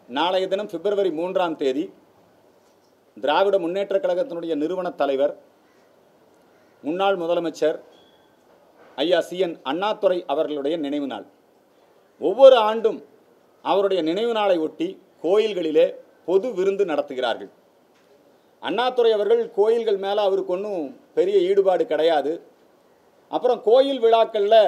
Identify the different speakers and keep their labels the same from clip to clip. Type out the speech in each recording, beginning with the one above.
Speaker 1: நாளைய தினம் பிப்ரவரி மூன்றாம் தேதி திராவிட முன்னேற்றக் கழகத்தினுடைய நிறுவன தலைவர் முன்னாள் முதலமைச்சர் ஐயா சி என் அண்ணாதுரை அவர்களுடைய நினைவு நாள் ஒவ்வொரு ஆண்டும் அவருடைய நினைவு நாளை ஒட்டி கோயில்களிலே பொது விருந்து நடத்துகிறார்கள் அண்ணாதுரை அவர்கள் கோயில்கள் மேலே அவருக்கு ஒன்றும் பெரிய ஈடுபாடு கிடையாது அப்புறம் கோயில் விழாக்களில்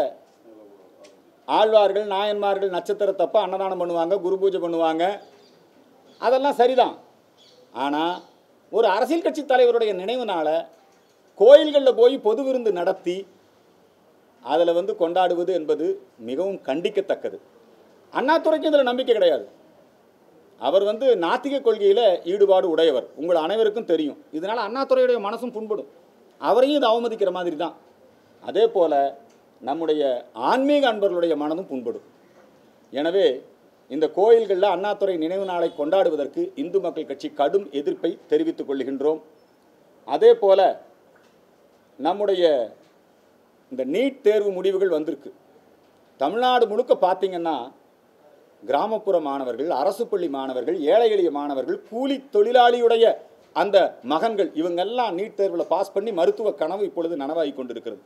Speaker 1: ஆழ்வார்கள் நாயன்மார்கள் நட்சத்திரத்தப்ப அன்னதானம் பண்ணுவாங்க குரு பூஜை பண்ணுவாங்க அதெல்லாம் சரிதான் ஆனால் ஒரு அரசியல் கட்சி தலைவருடைய நினைவு நாளை கோயில்களில் போய் பொது விருந்து நடத்தி அதில் வந்து கொண்டாடுவது என்பது மிகவும் கண்டிக்கத்தக்கது அண்ணாதுரைக்கும் இதில் நம்பிக்கை கிடையாது அவர் வந்து நாத்திக கொள்கையில் ஈடுபாடு உடையவர் உங்கள் அனைவருக்கும் தெரியும் இதனால் அண்ணாதுரையுடைய மனசும் புண்படும் அவரையும் இது அவமதிக்கிற மாதிரி தான் அதே போல் நம்முடைய ஆன்மீக அன்பர்களுடைய மனதும் புண்படும் எனவே இந்த கோயில்களில் அண்ணாதுரை நினைவு நாளை கொண்டாடுவதற்கு இந்து மக்கள் கட்சி கடும் எதிர்ப்பை தெரிவித்துக் கொள்கின்றோம் அதே போல நம்முடைய இந்த நீட் தேர்வு முடிவுகள் வந்திருக்கு தமிழ்நாடு முழுக்க பார்த்தீங்கன்னா கிராமப்புற மாணவர்கள் அரசு பள்ளி மாணவர்கள் ஏழை எளிய மாணவர்கள் கூலி தொழிலாளியுடைய அந்த மகன்கள் இவங்கெல்லாம் நீட் தேர்வில் பாஸ் பண்ணி மருத்துவ கனவு இப்பொழுது நனவாகி கொண்டிருக்கிறது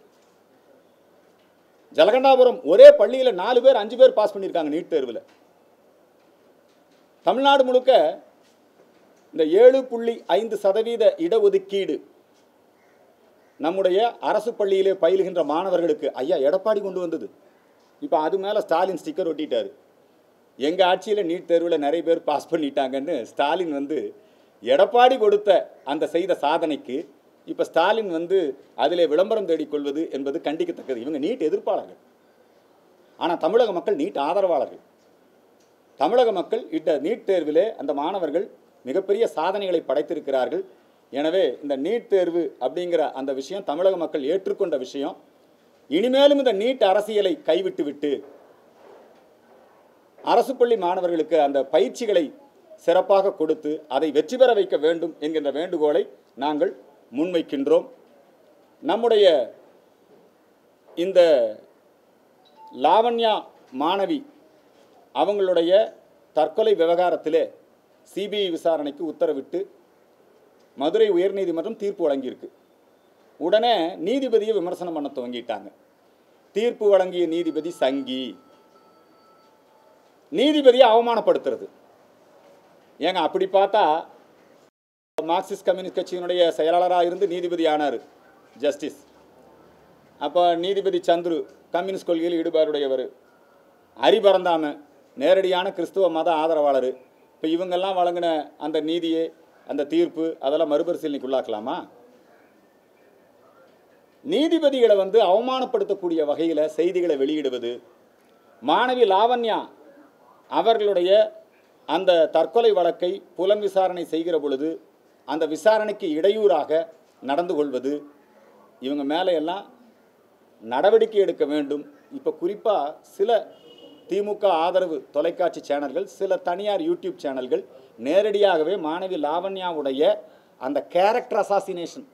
Speaker 1: ஜலகண்டாபுரம் ஒரே பள்ளியில் நாலு பேர் அஞ்சு பேர் பாஸ் பண்ணியிருக்காங்க நீட் தேர்வில் தமிழ்நாடு முழுக்க இந்த ஏழு புள்ளி ஐந்து சதவீத இடஒதுக்கீடு நம்முடைய அரசு பள்ளியிலே பயிலுகின்ற மாணவர்களுக்கு ஐயா எடப்பாடி கொண்டு வந்தது இப்போ அது மேலே ஸ்டாலின் ஸ்டிக்கர் ஒட்டிட்டாரு எங்கள் ஆட்சியில் நீட் தேர்வில் நிறைய பேர் பாஸ் பண்ணிட்டாங்கன்னு ஸ்டாலின் வந்து எடப்பாடி கொடுத்த அந்த செய்த சாதனைக்கு இப்போ ஸ்டாலின் வந்து அதிலே விளம்பரம் தேடிக்கொள்வது என்பது கண்டிக்கத்தக்கது இவங்க நீட் எதிர்ப்பாளர்கள் ஆனால் தமிழக மக்கள் நீட் ஆதரவாளர்கள் தமிழக மக்கள் இட்ட நீட் தேர்விலே அந்த மாணவர்கள் மிகப்பெரிய சாதனைகளை படைத்திருக்கிறார்கள் எனவே இந்த நீட் தேர்வு அப்படிங்கிற அந்த விஷயம் தமிழக மக்கள் ஏற்றுக்கொண்ட விஷயம் இனிமேலும் இந்த நீட் அரசியலை கைவிட்டு விட்டு அரசு பள்ளி மாணவர்களுக்கு அந்த பயிற்சிகளை சிறப்பாக கொடுத்து அதை வெற்றி பெற வைக்க வேண்டும் என்கின்ற வேண்டுகோளை நாங்கள் முன்வைக்கின்றோம் நம்முடைய இந்த லாவண்யா மாணவி அவங்களுடைய தற்கொலை விவகாரத்திலே சிபிஐ விசாரணைக்கு உத்தரவிட்டு மதுரை உயர்நீதிமன்றம் தீர்ப்பு வழங்கியிருக்கு உடனே நீதிபதியை விமர்சனம் பண்ண துவங்கிட்டாங்க தீர்ப்பு வழங்கிய நீதிபதி சங்கி நீதிபதியை அவமானப்படுத்துறது ஏங்க அப்படி பார்த்தா மார்க்சிஸ்ட் கம்யூனிஸ்ட் கட்சியினுடைய செயலாளராக இருந்து நீதிபதி ஆனார் ஜஸ்டிஸ் அப்போ நீதிபதி சந்துரு கம்யூனிஸ்ட் கொள்கையில் ஈடுபாடுடையவர் அரிபறந்தாம நேரடியான கிறிஸ்துவ மத ஆதரவாளர் இப்போ இவங்கெல்லாம் வழங்கின அந்த நீதியை அந்த தீர்ப்பு அதெல்லாம் மறுபரிசீலனைக்கு உள்ளாக்கலாமா நீதிபதிகளை வந்து அவமானப்படுத்தக்கூடிய வகையில் செய்திகளை வெளியிடுவது மாணவி லாவண்யா அவர்களுடைய அந்த தற்கொலை வழக்கை புலன் விசாரணை செய்கிற பொழுது அந்த விசாரணைக்கு இடையூறாக நடந்து கொள்வது இவங்க மேலே எல்லாம் நடவடிக்கை எடுக்க வேண்டும் இப்போ குறிப்பாக சில திமுக ஆதரவு தொலைக்காட்சி சேனல்கள் சில தனியார் யூடியூப் சேனல்கள் நேரடியாகவே மாணவி லாவண்யாவுடைய அந்த கேரக்டர் அசாசினேஷன்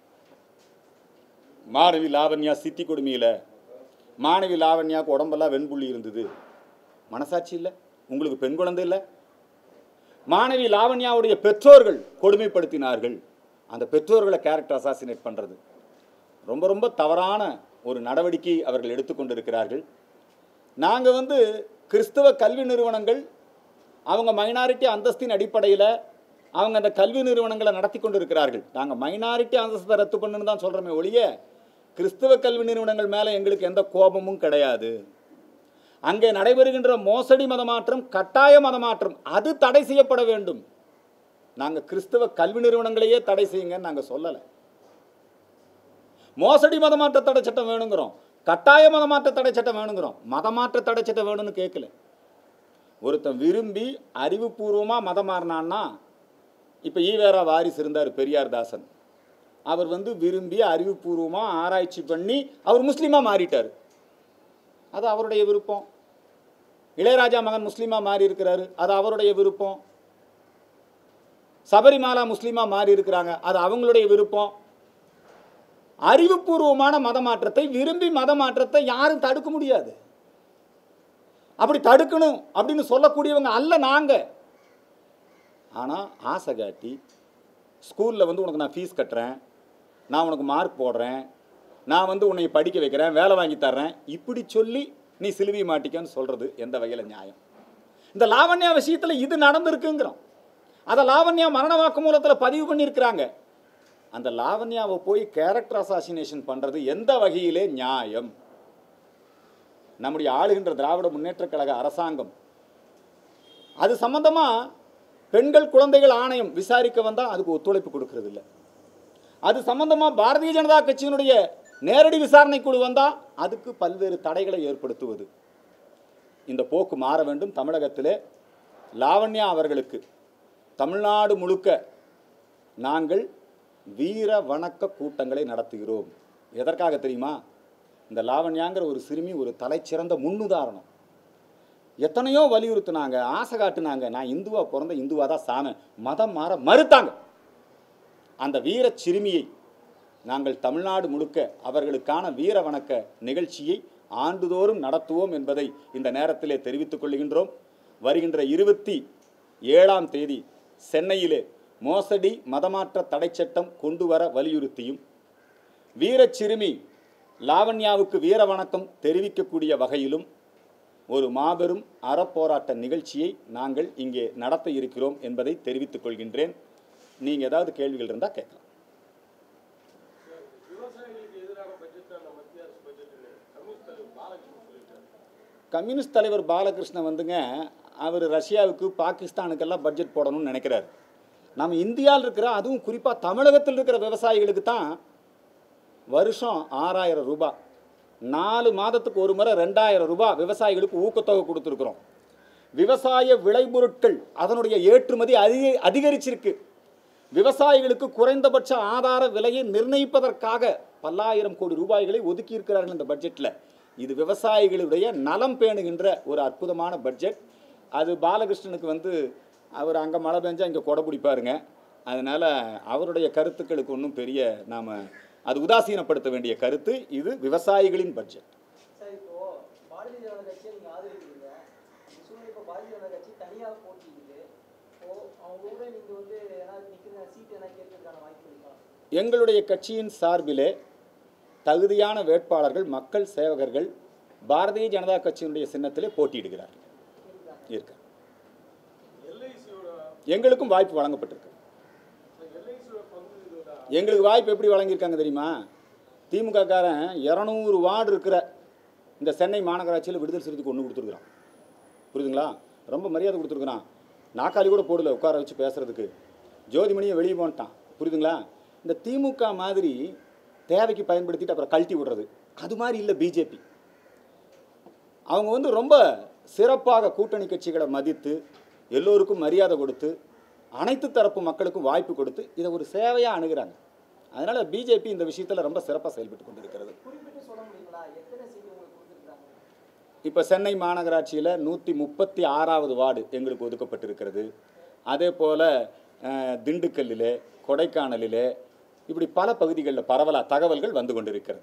Speaker 1: மாணவி லாவண்யா சித்தி கொடுமையில் மாணவி லாவண்யாவுக்கு உடம்பெல்லாம் வெண்புள்ளி இருந்தது மனசாட்சி இல்லை உங்களுக்கு பெண் குழந்தை இல்லை மாணவி லாவண்யாவுடைய பெற்றோர்கள் கொடுமைப்படுத்தினார்கள் அந்த பெற்றோர்களை கேரக்டர் அசாசினேட் பண்ணுறது ரொம்ப ரொம்ப தவறான ஒரு நடவடிக்கை அவர்கள் எடுத்துக்கொண்டிருக்கிறார்கள் நாங்கள் வந்து கிறிஸ்தவ கல்வி நிறுவனங்கள் அவங்க மைனாரிட்டி அந்தஸ்தின் அடிப்படையில் அவங்க அந்த கல்வி நிறுவனங்களை நடத்தி கொண்டு இருக்கிறார்கள் நாங்கள் மைனாரிட்டி அந்தஸ்தை ரத்து பண்ணுன்னு தான் சொல்கிறோமே ஒழிய கிறிஸ்தவ கல்வி நிறுவனங்கள் மேலே எங்களுக்கு எந்த கோபமும் கிடையாது அங்கே நடைபெறுகின்ற மோசடி மதமாற்றம் கட்டாய மதமாற்றம் அது தடை செய்யப்பட வேண்டும் நாங்கள் கிறிஸ்தவ கல்வி நிறுவனங்களையே தடை செய்யுங்கன்னு நாங்கள் சொல்லலை மோசடி மதமாற்ற தடை சட்டம் வேணுங்கிறோம் கட்டாய மதமாற்ற தடை சட்டம் வேணுங்கிறோம் மதமாற்ற தடை சட்டம் வேணும்னு கேட்கல ஒருத்தன் விரும்பி அறிவுபூர்வமாக மதம் மாறினான்னா இப்போ ஈவேரா வாரிசு இருந்தார் பெரியார் தாசன் அவர் வந்து விரும்பி அறிவுபூர்வமாக ஆராய்ச்சி பண்ணி அவர் முஸ்லீமாக மாறிட்டார் அது அவருடைய விருப்பம் இளையராஜா மகன் முஸ்லீமாக மாறி இருக்கிறாரு அது அவருடைய விருப்பம் சபரிமாலா முஸ்லீமாக மாறி இருக்கிறாங்க அது அவங்களுடைய விருப்பம் அறிவுபூர்வமான மத மாற்றத்தை விரும்பி மத மாற்றத்தை யாரும் தடுக்க முடியாது அப்படி தடுக்கணும் அப்படின்னு சொல்லக்கூடியவங்க அல்ல நாங்க ஆனால் ஆசை காட்டி ஸ்கூலில் வந்து உனக்கு நான் ஃபீஸ் கட்டுறேன் நான் உனக்கு மார்க் போடுறேன் நான் வந்து உன்னை படிக்க வைக்கிறேன் வேலை வாங்கி தர்றேன் இப்படி சொல்லி நீ சிலுவை மாட்டிக்கன்னு சொல்கிறது எந்த வகையில் நியாயம் இந்த லாவண்யா விஷயத்தில் இது நடந்திருக்குங்கிறோம் அதை லாவண்யா மரண வாக்குமூலத்தில் பதிவு பண்ணியிருக்கிறாங்க அந்த லாவண்யாவை போய் கேரக்டர் அசாசினேஷன் பண்ணுறது எந்த வகையிலே நியாயம் நம்முடைய ஆளுகின்ற திராவிட முன்னேற்றக் கழக அரசாங்கம் அது சம்பந்தமாக பெண்கள் குழந்தைகள் ஆணையம் விசாரிக்க வந்தால் அதுக்கு ஒத்துழைப்பு கொடுக்கறது இல்ல அது சம்பந்தமாக பாரதிய ஜனதா கட்சியினுடைய நேரடி விசாரணை குழு வந்தால் அதுக்கு பல்வேறு தடைகளை ஏற்படுத்துவது இந்த போக்கு மாற வேண்டும் தமிழகத்திலே லாவண்யா அவர்களுக்கு தமிழ்நாடு முழுக்க நாங்கள் வீர வணக்க கூட்டங்களை நடத்துகிறோம் எதற்காக தெரியுமா இந்த லாவண்யாங்கிற ஒரு சிறுமி ஒரு தலைச்சிறந்த முன்னுதாரணம் எத்தனையோ வலியுறுத்தினாங்க ஆசை காட்டுனாங்க நான் இந்துவா பிறந்த இந்துவா தான் சாம மதம் மாற மறுத்தாங்க அந்த வீர சிறுமியை நாங்கள் தமிழ்நாடு முழுக்க அவர்களுக்கான வீர வணக்க நிகழ்ச்சியை ஆண்டுதோறும் நடத்துவோம் என்பதை இந்த நேரத்திலே தெரிவித்துக் கொள்கின்றோம் வருகின்ற இருபத்தி ஏழாம் தேதி சென்னையிலே மோசடி மதமாற்ற தடை சட்டம் கொண்டு வர வலியுறுத்தியும் வீரச் சிறுமி லாவண்யாவுக்கு வீர வணக்கம் தெரிவிக்கக்கூடிய வகையிலும் ஒரு மாபெரும் அறப்போராட்ட நிகழ்ச்சியை நாங்கள் இங்கே நடத்த இருக்கிறோம் என்பதை தெரிவித்துக் கொள்கின்றேன் நீங்கள் ஏதாவது கேள்விகள் இருந்தால் கேட்கலாம்
Speaker 2: விவசாயிகளுக்கு எதிரான பட்ஜெட் தான் மத்திய அரசு பட்ஜெட் கம்யூனிஸ்ட் தலைவர் பாலகிருஷ்ணன் சொல்லியிருக்காரு
Speaker 1: கம்யூனிஸ்ட் தலைவர் பாலகிருஷ்ணன் வந்துங்க அவர் ரஷ்யாவுக்கு பாகிஸ்தானுக்கெல்லாம் பட்ஜெட் போடணும்னு நினைக்கிறார் நம்ம இந்தியாவில் இருக்கிற அதுவும் குறிப்பாக தமிழகத்தில் இருக்கிற விவசாயிகளுக்கு தான் வருஷம் ஆறாயிரம் ரூபாய் நாலு மாதத்துக்கு ஒரு முறை ரெண்டாயிரம் ரூபாய் விவசாயிகளுக்கு ஊக்கத்தொகை கொடுத்துருக்குறோம் விவசாய விளைபொருட்கள் அதனுடைய ஏற்றுமதி அதிக அதிகரிச்சிருக்கு விவசாயிகளுக்கு குறைந்தபட்ச ஆதார விலையை நிர்ணயிப்பதற்காக பல்லாயிரம் கோடி ரூபாய்களை ஒதுக்கி இருக்கிறார்கள் இந்த பட்ஜெட்டில் இது விவசாயிகளுடைய நலம் பேணுகின்ற ஒரு அற்புதமான பட்ஜெட் அது பாலகிருஷ்ணனுக்கு வந்து அவர் அங்கே மழை பெஞ்சா இங்கே கொடை பிடிப்பாருங்க அதனால் அவருடைய கருத்துக்களுக்கு ஒன்றும் பெரிய நாம் அது உதாசீனப்படுத்த வேண்டிய கருத்து இது விவசாயிகளின் பட்ஜெட்
Speaker 3: சார் இப்போ பாரதிய ஜனதா கட்சியை நீங்க ஆதரிக்கிறீங்க இந்த சூழ்நிலை இப்போ பாரதிய ஜனதா கட்சி தனியாக போட்டிக்குது இப்போ அவங்க கூட நீங்க வந்து ஏதாவது நிற்கிற சீட் எதனா கேட்கறதுக்கான வாய்ப்பு இருக்கா
Speaker 1: எங்களுடைய கட்சியின் சார்பிலே தகுதியான வேட்பாளர்கள் மக்கள் சேவகர்கள் பாரதிய ஜனதா கட்சியினுடைய சின்னத்திலே போட்டியிடுகிறார்கள் இருக்க
Speaker 2: எல்ஐசியோட
Speaker 1: எங்களுக்கும் வாய்ப்பு வழங்கப்பட்டிருக்கு
Speaker 2: எல்ஐசியோட பங்கு இதோட
Speaker 1: எங்களுக்கு வாய்ப்பு எப்படி வழங்கியிருக்காங்க தெரியுமா திமுக காரன் இரநூறு வார்டு இருக்கிற இந்த சென்னை மாநகராட்சியில் விடுதலை சிறுத்தைக்கு ஒன்று கொடுத்துருக்குறான் புரியுதுங்களா ரொம்ப மரியாதை கொடுத்துருக்குறான் நாக்காளி கூட போடல உட்கார வச்சு பேசுறதுக்கு ஜோதிமணியை வெளியே போன்ட்டான் புரியுதுங்களா இந்த திமுக மாதிரி தேவைக்கு பயன்படுத்திட்டு அப்புறம் கழட்டி விடுறது அது மாதிரி இல்லை பிஜேபி அவங்க வந்து ரொம்ப சிறப்பாக கூட்டணி கட்சிகளை மதித்து எல்லோருக்கும் மரியாதை கொடுத்து அனைத்து தரப்பு மக்களுக்கும் வாய்ப்பு கொடுத்து இதை ஒரு சேவையாக அணுகுறாங்க அதனால் பிஜேபி இந்த விஷயத்தில் ரொம்ப சிறப்பாக செயல்பட்டு கொண்டிருக்கிறது
Speaker 3: குறிப்பிட்டு சொல்ல முடியுங்களா எத்தனை சீட் உங்களுக்கு கொடுத்துருக்காங்க
Speaker 1: இப்போ சென்னை மாநகராட்சியில் நூற்றி முப்பத்தி ஆறாவது வார்டு எங்களுக்கு ஒதுக்கப்பட்டிருக்கிறது அதே போல் திண்டுக்கல்லிலே கொடைக்கானலிலே இப்படி பல பகுதிகளில் பரவலாக தகவல்கள் வந்து கொண்டிருக்கிறது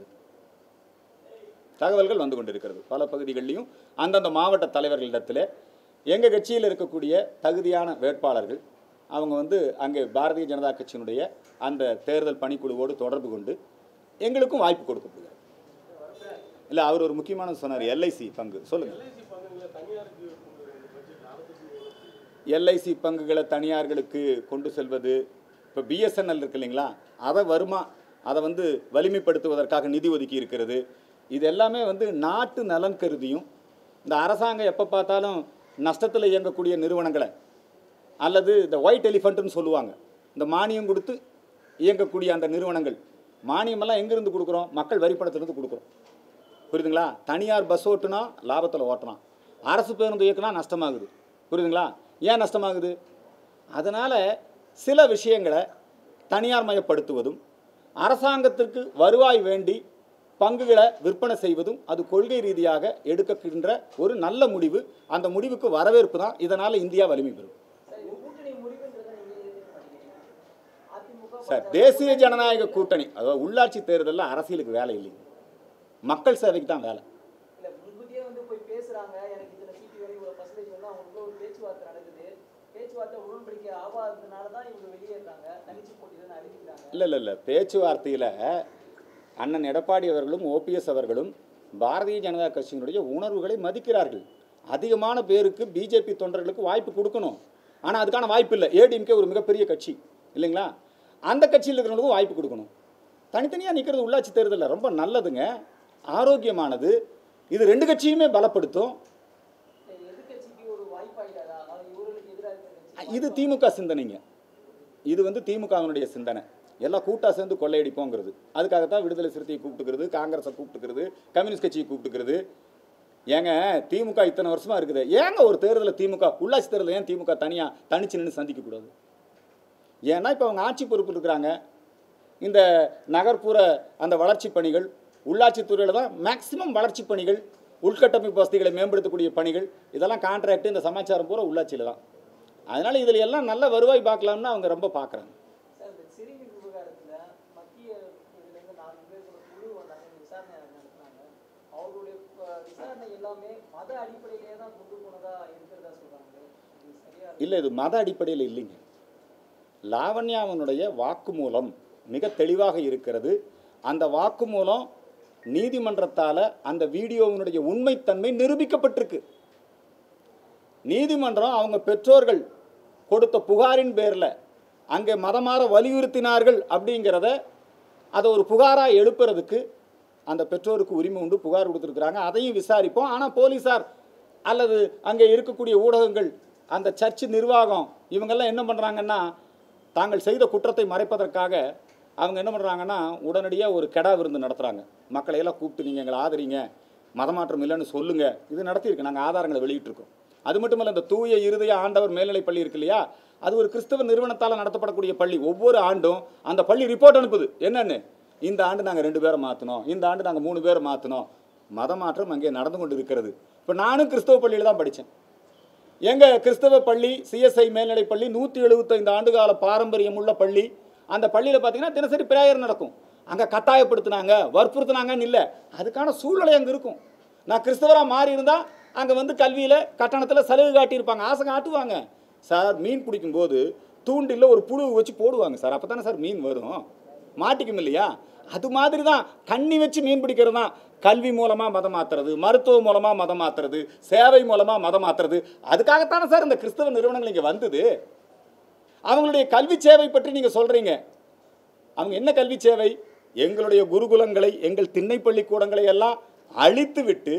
Speaker 1: தகவல்கள் வந்து கொண்டிருக்கிறது பல பகுதிகளிலையும் அந்தந்த மாவட்ட தலைவர்களிடத்தில் எங்கள் கட்சியில் இருக்கக்கூடிய தகுதியான வேட்பாளர்கள் அவங்க வந்து அங்கே பாரதிய ஜனதா கட்சியினுடைய அந்த தேர்தல் பணிக்குழுவோடு தொடர்பு கொண்டு எங்களுக்கும் வாய்ப்பு கொடுக்கப்படுகிறது இல்லை அவர் ஒரு முக்கியமானது சொன்னார் எல்ஐசி பங்கு சொல்லுங்கள்
Speaker 2: எல்ஐசி பங்குகளை தனியாருக்கு கொண்டு வர இந்த பட்ஜெட் அதை பற்றி எவ்வளவு?
Speaker 1: எல்ஐசி பங்குகளை தனியார்களுக்கு கொண்டு செல்வது இப்போ பிஎஸ்என்எல் இருக்கு இல்லைங்களா அதை வருமா அதை வந்து வலிமைப்படுத்துவதற்காக நிதி ஒதுக்கி இருக்கிறது இது எல்லாமே வந்து நாட்டு நலன் கருதியும் இந்த அரசாங்கம் எப்போ பார்த்தாலும் நஷ்டத்தில் இயங்கக்கூடிய நிறுவனங்களை அல்லது இந்த ஒயிட் எலிஃபண்ட்டுன்னு சொல்லுவாங்க இந்த மானியம் கொடுத்து இயங்கக்கூடிய அந்த நிறுவனங்கள் மானியமெல்லாம் எங்கேருந்து கொடுக்குறோம் மக்கள் வரிப்பணத்திலிருந்து கொடுக்குறோம் புரியுதுங்களா தனியார் பஸ் ஓட்டுனா லாபத்தில் ஓட்டலாம் அரசு பேருந்து இயக்குனா நஷ்டமாகுது புரியுதுங்களா ஏன் நஷ்டமாகுது அதனால் சில விஷயங்களை தனியார் மயப்படுத்துவதும் அரசாங்கத்திற்கு வருவாய் வேண்டி பங்குகளை விற்பனை செய்வதும் அது கொள்கை ரீதியாக எடுக்கின்ற ஒரு நல்ல முடிவு அந்த முடிவுக்கு வரவேற்பு தான் இதனால் இந்தியா வலிமை பெறும்
Speaker 3: சார் இது கூட்டணி முடிவுன்றதை நீங்க ஏற்றுக்க மாட்டேங்கிறீங்க அதிமுக
Speaker 1: சார் தேசிய ஜனநாயக கூட்டணி அதாவது உள்ளாட்சி தேர்தலில் அரசியலுக்கு வேலை இல்லைங்க மக்கள் சேவைக்கு தான் வேலை
Speaker 3: இல்ல முன்கூட்டியே வந்து போய் பேசுறாங்க எனக்கு இத்தனை சீட்டு வேணும் இவ்வளவு பர்சன்டேஜ் வந்து அவங்களுக்குள்ள ஒரு பேச்சுவார்த்தை நடக்குது பேச்சுவார்த்தை உடன்படிக்கை ஆகாததுனால தான் இவங்க வெளியேறாங்க தனிச்சு போட்டிதான் அறிவிக்கிறாங்க
Speaker 1: இல்லை இல்லை இல்லை பேச்சுவார்த்தையில் அண்ணன் எடப்பாடி அவர்களும் ஓபிஎஸ் அவர்களும் பாரதிய ஜனதா கட்சியினுடைய உணர்வுகளை மதிக்கிறார்கள் அதிகமான பேருக்கு பிஜேபி தொண்டர்களுக்கு வாய்ப்பு கொடுக்கணும் ஆனால் அதுக்கான வாய்ப்பு இல்லை ஏடிஎம்கே ஒரு மிகப்பெரிய கட்சி இல்லைங்களா அந்த கட்சியில் இருக்கிறவங்களுக்கும் வாய்ப்பு கொடுக்கணும் தனித்தனியாக நிற்கிறது உள்ளாட்சி தேர்தலில் ரொம்ப நல்லதுங்க ஆரோக்கியமானது இது ரெண்டு கட்சியுமே பலப்படுத்தும்
Speaker 3: எதிர்கட்சிக்கு ஒரு வாய்ப்பாயிடாதா அதாவது இவர்களுக்கு எதிராக இருக்கிற கட்சி
Speaker 1: இது திமுக சிந்தனைங்க இது வந்து திமுகவினுடைய சிந்தனை எல்லாம் கூட்டா சேர்ந்து கொள்ளையடிப்போங்கிறது அதுக்காகத்தான் விடுதலை சிறுத்தையை கூப்பிட்டுக்கிறது காங்கிரஸை கூப்பிட்டுக்கிறது கம்யூனிஸ்ட் கட்சியை கூப்பிட்டுக்கிறது ஏங்க திமுக இத்தனை வருஷமா இருக்குது ஏங்க ஒரு தேர்தலில் திமுக உள்ளாட்சி தேர்தலில் ஏன் திமுக தனியாக தனிச்சு நின்று சந்திக்கக்கூடாது ஏன்னா இப்போ அவங்க ஆட்சி பொறுப்பு இருக்கிறாங்க இந்த நகர்ப்புற அந்த வளர்ச்சி பணிகள் உள்ளாட்சி துறையில் தான் மேக்சிமம் வளர்ச்சி பணிகள் உள்கட்டமைப்பு வசதிகளை மேம்படுத்தக்கூடிய பணிகள் இதெல்லாம் கான்ட்ராக்ட் இந்த சமாச்சாரம் பூரா உள்ளாட்சியில் தான் அதனால் இதில் எல்லாம் நல்ல வருவாய் பார்க்கலாம்னு அவங்க ரொம்ப பார்க்குறாங்க
Speaker 3: சார் இந்த சிறுமி விவகாரத்துல மத்திய இதுலேருந்து நாலு பேர் கூட குழு வந்தாங்க இந்த விசாரணை நடத்தினாங்க அவர்களுடைய அஹ், விசாரணை எல்லாமே மத அடிப்படையிலே தான் கொண்டு போனதா இருக்கிறதா சொல்றாங்க இது சரியா
Speaker 1: இல்லை இது மத அடிப்படையில் இல்லைங்க லாவண்யாவினுடைய வாக்குமூலம் மிக தெளிவாக இருக்கிறது அந்த வாக்குமூலம் நீதிமன்றத்தால் அந்த வீடியோவினுடைய உண்மைத்தன்மை நிரூபிக்கப்பட்டிருக்கு நீதிமன்றம் அவங்க பெற்றோர்கள் கொடுத்த புகாரின் பேரில் அங்கே மதமாற வலியுறுத்தினார்கள் அப்படிங்கிறத அதை ஒரு புகாராக எழுப்புறதுக்கு அந்த பெற்றோருக்கு உரிமை உண்டு புகார் கொடுத்துருக்குறாங்க அதையும் விசாரிப்போம் ஆனால் போலீஸார் அல்லது அங்கே இருக்கக்கூடிய ஊடகங்கள் அந்த சர்ச் நிர்வாகம் இவங்கெல்லாம் என்ன பண்ணுறாங்கன்னா தாங்கள் செய்த குற்றத்தை மறைப்பதற்காக அவங்க என்ன பண்ணுறாங்கன்னா உடனடியாக ஒரு கெடா விருந்து நடத்துகிறாங்க மக்களை எல்லாம் கூப்பிட்டு நீங்கள் எங்களை ஆதரிங்க மதமாற்றம் இல்லைன்னு சொல்லுங்கள் இது நடத்தியிருக்கு நாங்கள் ஆதாரங்களை வெளியிட்டிருக்கோம் அது மட்டும் இல்லை இந்த தூய இருதய ஆண்டவர் மேல்நிலைப் பள்ளி இருக்கு இல்லையா அது ஒரு கிறிஸ்தவ நிறுவனத்தால் நடத்தப்படக்கூடிய பள்ளி ஒவ்வொரு ஆண்டும் அந்த பள்ளி ரிப்போர்ட் அனுப்புது என்னன்னு இந்த ஆண்டு நாங்கள் ரெண்டு பேரை மாற்றினோம் இந்த ஆண்டு நாங்கள் மூணு பேரை மாற்றினோம் மதமாற்றம் அங்கே நடந்து கொண்டு இருக்கிறது இப்போ நானும் கிறிஸ்தவ பள்ளியில் தான் படித்தேன் எங்கள் கிறிஸ்தவ பள்ளி சிஎஸ்ஐ மேல்நிலைப் பள்ளி நூற்றி எழுபத்தைந்து ஆண்டுகால பாரம்பரியம் உள்ள பள்ளி அந்த பள்ளியில் பார்த்தீங்கன்னா தினசரி பிரேயர் நடக்கும் அங்கே கட்டாயப்படுத்துனாங்க வற்புறுத்துனாங்கன்னு இல்லை அதுக்கான சூழ்நிலை அங்கே இருக்கும் நான் கிறிஸ்தவராக மாறி இருந்தால் அங்கே வந்து கல்வியில் கட்டணத்தில் சலுகை காட்டியிருப்பாங்க ஆசை காட்டுவாங்க சார் மீன் பிடிக்கும்போது தூண்டில் ஒரு புழு வச்சு போடுவாங்க சார் அப்போ தானே சார் மீன் வரும் மாட்டிக்கும் இல்லையா அது மாதிரி தான் கண்ணி வச்சு மீன் பிடிக்கிறது தான் கல்வி மூலமாக மதம் மாற்றுறது மருத்துவம் மூலமாக மதம் மாற்றுறது சேவை மூலமாக மதம் மாற்றுறது அதுக்காகத்தானே சார் இந்த கிறிஸ்தவ நிறுவனங்கள் இங்கே வந்தது அவங்களுடைய கல்வி சேவை பற்றி நீங்கள் சொல்கிறீங்க அவங்க என்ன கல்வி சேவை எங்களுடைய குருகுலங்களை எங்கள் திண்ணை பள்ளிக்கூடங்களை எல்லாம் அழித்து விட்டு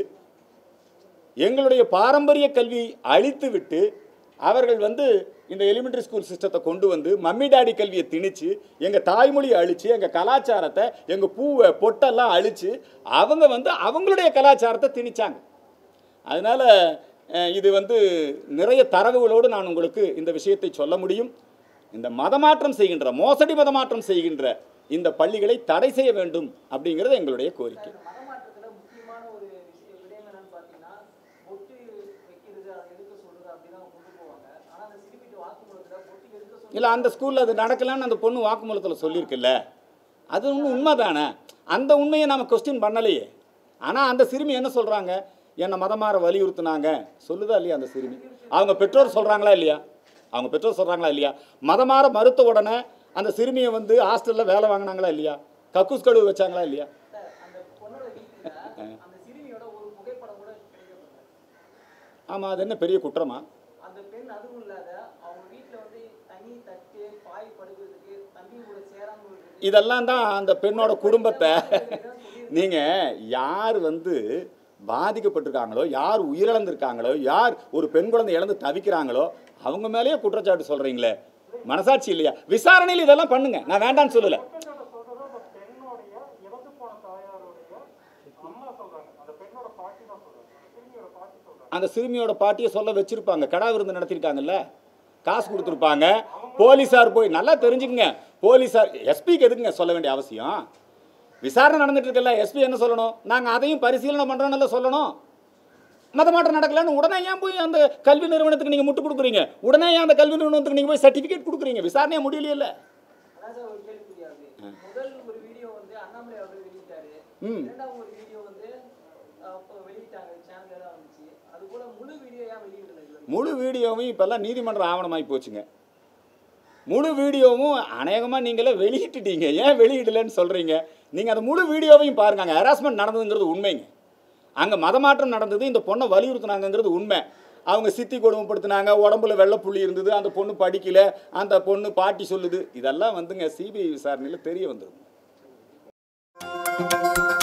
Speaker 1: எங்களுடைய பாரம்பரிய கல்வி அழித்து விட்டு அவர்கள் வந்து இந்த எலிமெண்டரி ஸ்கூல் சிஸ்டத்தை கொண்டு வந்து மம்மி டாடி கல்வியை திணிச்சு எங்கள் தாய்மொழியை அழித்து எங்கள் கலாச்சாரத்தை எங்கள் பூவை பொட்டெல்லாம் அழித்து அவங்க வந்து அவங்களுடைய கலாச்சாரத்தை திணிச்சாங்க அதனால் இது வந்து நிறைய தரவுகளோடு நான் உங்களுக்கு இந்த விஷயத்தை சொல்ல முடியும் இந்த மதமாற்றம் செய்கின்ற மோசடி மதமாற்றம் செய்கின்ற இந்த பள்ளிகளை தடை செய்ய வேண்டும் அப்படிங்கிறது எங்களுடைய கோரிக்கை
Speaker 3: இந்த மதமாற்றத்துல முக்கியமான ஒரு விஷயம் விடயம் என்னன்னு பார்த்தீங்கன்னா பொட்டு வைக்கிறது அதை எடுக்க சொல்றது அப்படிதான் கொண்டு போவாங்க ஆனா அந்த சிறுமிட்டு வாக்குமூலத்துல பொட்டு எடுக்க சொல்லி
Speaker 1: இல்லை அந்த ஸ்கூலில் அது நடக்கலான்னு அந்த பொண்ணு வாக்குமூலத்தில் சொல்லியிருக்குல்ல அது ஒன்றும் உண்மைதானே அந்த உண்மையை நம்ம கொஸ்டின் பண்ணலையே ஆனால் அந்த சிறுமி என்ன சொல்கிறாங்க என்னை மதமாற வலியுறுத்துனாங்க சொல்லுதா இல்லையா அந்த சிறுமி அவங்க பெற்றோர் சொல்கிறாங்களா இல்லையா அவங்க பெற்றோர் சொல்கிறாங்களா இல்லையா மதமாற மறுத்த உடனே அந்த சிறுமியை வந்து ஹாஸ்டலில் வேலை வாங்கினாங்களா இல்லையா கக்கூஸ் கழுவு வச்சாங்களா இல்லையா
Speaker 3: சார், அந்த பொண்ணோட வீட்டுல அந்த சிறுமியோட ஒரு புகைப்படம் கூட கிடைக்கப்பட்டது
Speaker 1: ஆமாம் அது என்ன பெரிய குற்றமா
Speaker 3: அந்த பெண் அதுவும் இல்லாத அவங்க வீட்டுல வந்து தனி தட்டு பாய் படுக்கிறதுக்கு தம்பி கூட சேராம இருக்கிறது
Speaker 1: இதெல்லாம் தான் அந்த பெண்ணோட குடும்பத்தை நீங்கள் யார் வந்து பாதிக்கப்பட்டிருக்காங்களோ யார் உயிரிழந்திருக்காங்களோ யார் ஒரு பெண் குழந்தை இழந்து தவிக்கிறாங்களோ அவங்க மேலேயே குற்றச்சாட்டு சொல்கிறீங்களே மனசாட்சி இல்லையா விசாரணையில் இதெல்லாம் பண்ணுங்க நான் வேண்டான்னு சொல்லலை
Speaker 4: குற்றச்சாட்டை சொல்றது அந்த பெண்ணுடைய இறந்து போன தாயாருடைய அம்மா சொல்றாங்க அந்த பெண்ணோட பாட்டி தான் சொல்றாங்க அந்த சிறுமியோட பாட்டி சொல்றாங்க
Speaker 1: அந்த சிறுமியோட பாட்டியை சொல்ல வச்சிருப்பாங்க கடா விருந்து நடத்திருக்காங்கல்ல காசு கொடுத்துருப்பாங்க போலீஸார் போய் நல்லா தெரிஞ்சுக்கங்க போலீஸார் எஸ்பிக்கு எதுக்குங்க சொல்ல வேண்டிய அவசியம் விசாரணை நடந்துட்டு இருக்கல எஸ்பி என்ன சொல்லணும் நாங்கள் அதையும் பரிசீலனை பண்ணுறோன்னு சொல்லணும் மதமாற்றம் நடக்கலன்னு உடனே ஏன் போய் அந்த கல்வி நிறுவனத்துக்கு நீங்கள் முட்டு கொடுக்குறீங்க உடனே ஏன் அந்த கல்வி நிறுவனத்துக்கு நீங்கள் போய் சர்டிஃபிகேட் கொடுக்குறீங்க விசாரணையே முடியலையில
Speaker 3: அதான் சார் ஒரு கேள்விக்குறியாகுது முதல் ஒரு வீடியோ வந்து அண்ணாமலை அவர்கள் வெளியிட்டாரு
Speaker 1: ம்.
Speaker 3: இரண்டாவது ஒரு வீடியோ வந்து அஹ், அப்போ வெளியிட்டாங்க சேனல்ல தான் வந்துச்சு அது போல முழு வீடியோ ஏன் வெளியிடல இது வரைக்கும்
Speaker 1: முழு வீடியோவும் இப்போல்லாம் நீதிமன்ற ஆவணமாகி போச்சுங்க முழு வீடியோவும் அநேகமாக நீங்களே வெளியிட்டுட்டீங்க ஏன் வெளியிடலைன்னு சொல்கிறீங்க நீங்கள் அந்த முழு வீடியோவையும் பாருங்க அங்கே ஹராஸ்மெண்ட் நடந்ததுங்கிறது உண்மைங்க அங்கே மதமாற்றம் நடந்தது இந்த பொண்ணை வலியுறுத்தினாங்கங்கிறது உண்மை அவங்க சித்தி கொடுமைப்படுத்தினாங்க உடம்புல வெள்ளைப்புள்ளி இருந்தது அந்த பொண்ணு படிக்கல அந்த பொண்ணு பாட்டி சொல்லுது இதெல்லாம் வந்துங்க சிபிஐ விசாரணையில் தெரிய வந்துடும்